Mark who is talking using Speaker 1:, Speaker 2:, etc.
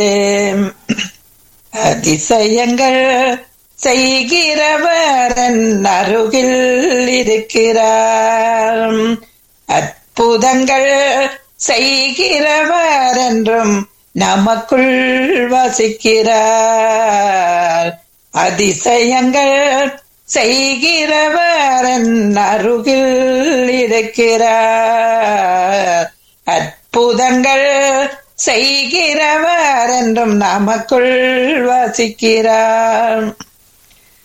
Speaker 1: அதிசயங்கள் செய்கிறவர் என் அருகில் இருக்கிறார் அற்புதங்கள் செய்கிறவர் என்றும் நமக்குள் வசிக்கிறார் அதிசயங்கள் செய்கிறவர் என் அருகில் இருக்கிறார் அற்புதங்கள் செய்கிறவர் என்றும் நமக்குள் வசிக்கிறார்